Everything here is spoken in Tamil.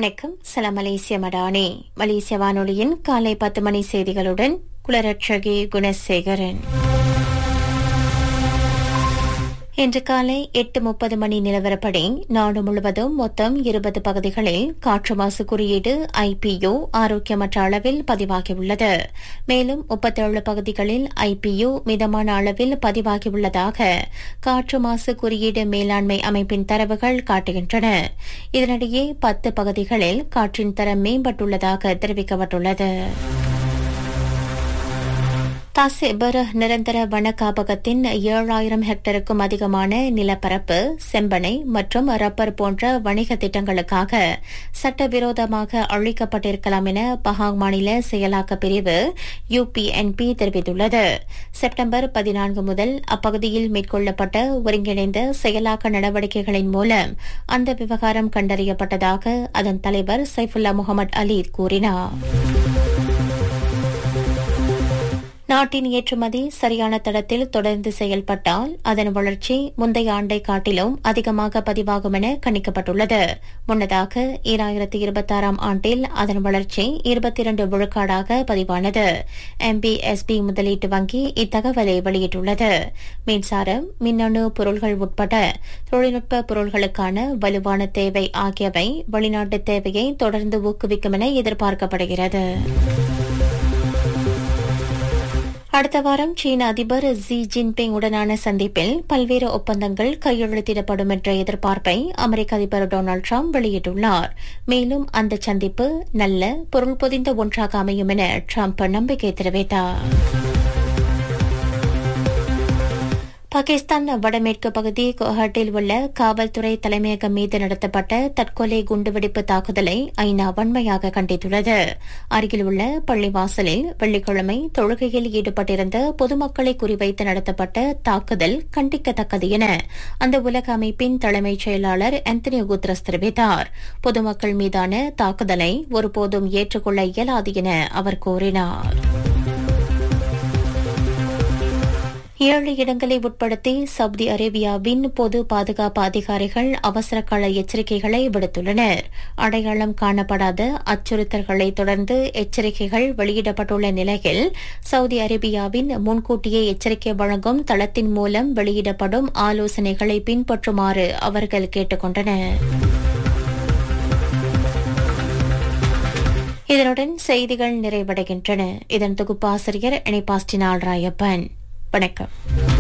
வணக்கம் சலாம் மலேசிய மடானே மலேசிய வானொலியின் காலை பத்து மணி செய்திகளுடன் குலரட்சகி குணசேகரன் இன்று காலை எட்டு முப்பது மணி நிலவரப்படி நாடு முழுவதும் மொத்தம் இருபது பகுதிகளில் காற்று மாசு குறியீடு ஐபியு ஆரோக்கியமற்ற அளவில் பதிவாகியுள்ளது மேலும் முப்பத்தேழு பகுதிகளில் ஐபியு மிதமான அளவில் பதிவாகியுள்ளதாக காற்று மாசு குறியீடு மேலாண்மை அமைப்பின் தரவுகள் காட்டுகின்றன இதனிடையே பத்து பகுதிகளில் காற்றின் தரம் மேம்பட்டுள்ளதாக தெரிவிக்கப்பட்டுள்ளது தாசிபர் நிரந்தர வன காப்பகத்தின் ஏழாயிரம் ஹெக்டருக்கும் அதிகமான நிலப்பரப்பு செம்பனை மற்றும் ரப்பர் போன்ற வணிக திட்டங்களுக்காக சட்டவிரோதமாக அழிக்கப்பட்டிருக்கலாம் என பஹாங் மாநில செயலாக்க பிரிவு யுபிஎன்பி தெரிவித்துள்ளது செப்டம்பர் பதினான்கு முதல் அப்பகுதியில் மேற்கொள்ளப்பட்ட ஒருங்கிணைந்த செயலாக்க நடவடிக்கைகளின் மூலம் அந்த விவகாரம் கண்டறியப்பட்டதாக அதன் தலைவர் சைஃபுல்லா முகமது அலி கூறினார் நாட்டின் ஏற்றுமதி சரியான தடத்தில் தொடர்ந்து செயல்பட்டால் அதன் வளர்ச்சி முந்தைய ஆண்டை காட்டிலும் அதிகமாக பதிவாகும் என கணிக்கப்பட்டுள்ளது முன்னதாக ஈராயிரத்தி இருபத்தாறாம் ஆண்டில் அதன் வளர்ச்சி இருபத்தி இரண்டு விழுக்காடாக பதிவானது எம்பிஎஸ்பி முதலீட்டு வங்கி இத்தகவலை வெளியிட்டுள்ளது மின்சாரம் மின்னணு பொருள்கள் உட்பட தொழில்நுட்ப பொருள்களுக்கான வலுவான தேவை ஆகியவை வெளிநாட்டு தேவையை தொடர்ந்து ஊக்குவிக்கும் என எதிர்பார்க்கப்படுகிறது அடுத்த வாரம் சீன அதிபர் ஜி ஜின்பிங் உடனான சந்திப்பில் பல்வேறு ஒப்பந்தங்கள் கையெழுத்திடப்படும் என்ற எதிர்பார்ப்பை அமெரிக்க அதிபர் டொனால்டு டிரம்ப் வெளியிட்டுள்ளார் மேலும் அந்த சந்திப்பு நல்ல பொருள் பொதிந்த ஒன்றாக அமையும் என டிரம்ப் நம்பிக்கை தெரிவித்தார் பாகிஸ்தான் வடமேற்கு பகுதி குவஹாட்டில் உள்ள காவல்துறை தலைமையகம் மீது நடத்தப்பட்ட தற்கொலை குண்டுவெடிப்பு தாக்குதலை ஐநா வன்மையாக கண்டித்துள்ளது அருகில் உள்ள பள்ளிவாசலில் வெள்ளிக்கிழமை தொழுகையில் ஈடுபட்டிருந்த பொதுமக்களை குறிவைத்து நடத்தப்பட்ட தாக்குதல் கண்டிக்கத்தக்கது என அந்த உலக அமைப்பின் தலைமைச் செயலாளர் ஆந்தனி குத்ரஸ் தெரிவித்தார் பொதுமக்கள் மீதான தாக்குதலை ஒருபோதும் ஏற்றுக்கொள்ள இயலாது என அவர் கூறினார் ஏழு இடங்களை உட்படுத்தி சவுதி அரேபியாவின் பொது பாதுகாப்பு அதிகாரிகள் அவசர கால எச்சரிக்கைகளை விடுத்துள்ளனர் அடையாளம் காணப்படாத அச்சுறுத்தல்களை தொடர்ந்து எச்சரிக்கைகள் வெளியிடப்பட்டுள்ள நிலையில் சவுதி அரேபியாவின் முன்கூட்டியே எச்சரிக்கை வழங்கும் தளத்தின் மூலம் வெளியிடப்படும் ஆலோசனைகளை பின்பற்றுமாறு அவர்கள் கேட்டுக் கொண்டனர் இதனுடன் செய்திகள் நிறைவடைகின்றன இதன் தொகுப்பாசிரியர் இணைப்பாஸ்டினால் ராயப்பன் வணக்கம்